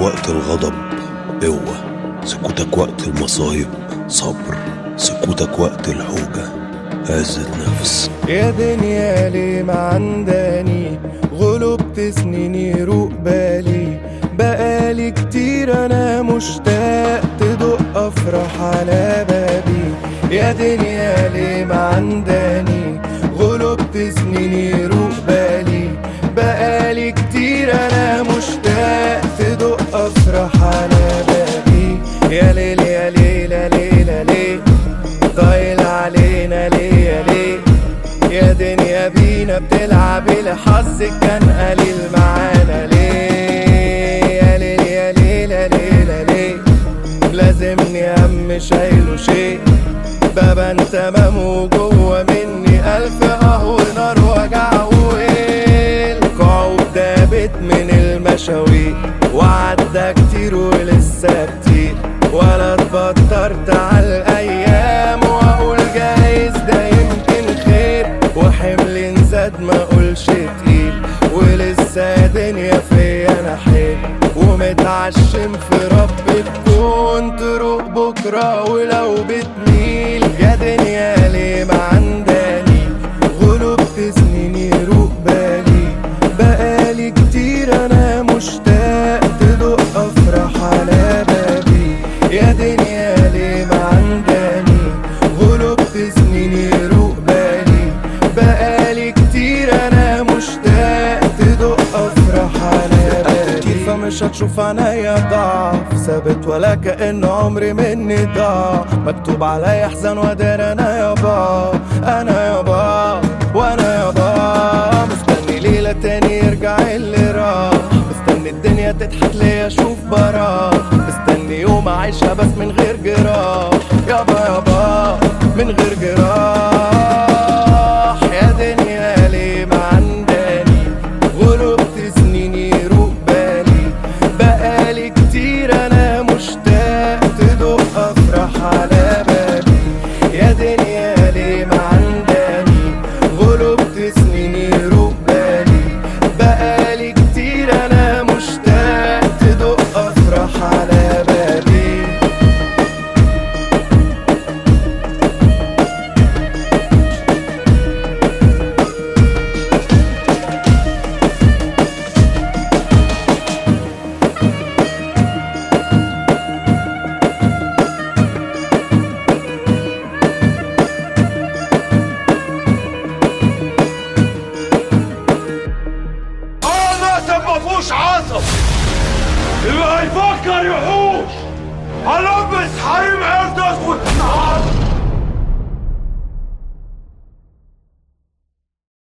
وقت الغضب قوة سكوتك وقت المصايب صبر سكوتك وقت الحوجة عزة نفس يا دنيا ليه ما عنداني غلبت سنيني روق بالي بقالي كتير انا مشتاق تدق افرح على بابي يا دنيا ليه ما عنداني غلبت سنيني روق بالي بقالي كتير انا مشتاق تدق افرح على بابي يا ليل يا ليل يا ليل يا ليل ضايل علينا ليه يا ليه يا دنيا بينا بتلعب الحظ كان قليل معانا ليه يا ليل يا ليل يا ليل يا ليه لازمني هم شايله شيء بابا تمام وجوه مني ألف قهوة نار وجع ويل قعود دابت من المشاوير وعدى كتير ولسه كتير ولا اتبطرت على الأيام وأقول جايز ده يمكن خير وحمل زاد ما أقولش تقيل ولسه دنيا فيا أنا حيل ومتعشم في رب الكون تروق بكرة ولو بتميل يا دنيا ليه ما عنداني غلبت سنيني روق بالي بقالي كتير أنا مشتاق تدق أفرح على بابي يا دنيا ليه ما عنداني غلبت سنيني روق بالي بقالي كتير أنا مشتاق تدق أفرح على بابي كتير فمش هتشوف عينيا ضعف ثابت ولا كأن عمري مني ضاع مكتوب عليا احزان وادر انا يابا انا يابا وانا يابا مستني ليلة تاني يرجع اللي راح مستني الدنيا تضحك ليا اشوف براح مستني يوم اعيشها بس من غير جراح يابا يابا من غير جراح يا دنيا ليه ما عنداني غلبت سنيني روق بالي بقالي كتير انا مشتاق تدق افرح على بابي يا دنيا ليه ما عنداني غلبت سنيني روق بالي بقالي كتير انا مشتاق تدق افرح على بابي اه مقتل ما فيهوش عصب اللي هيفكر يحوش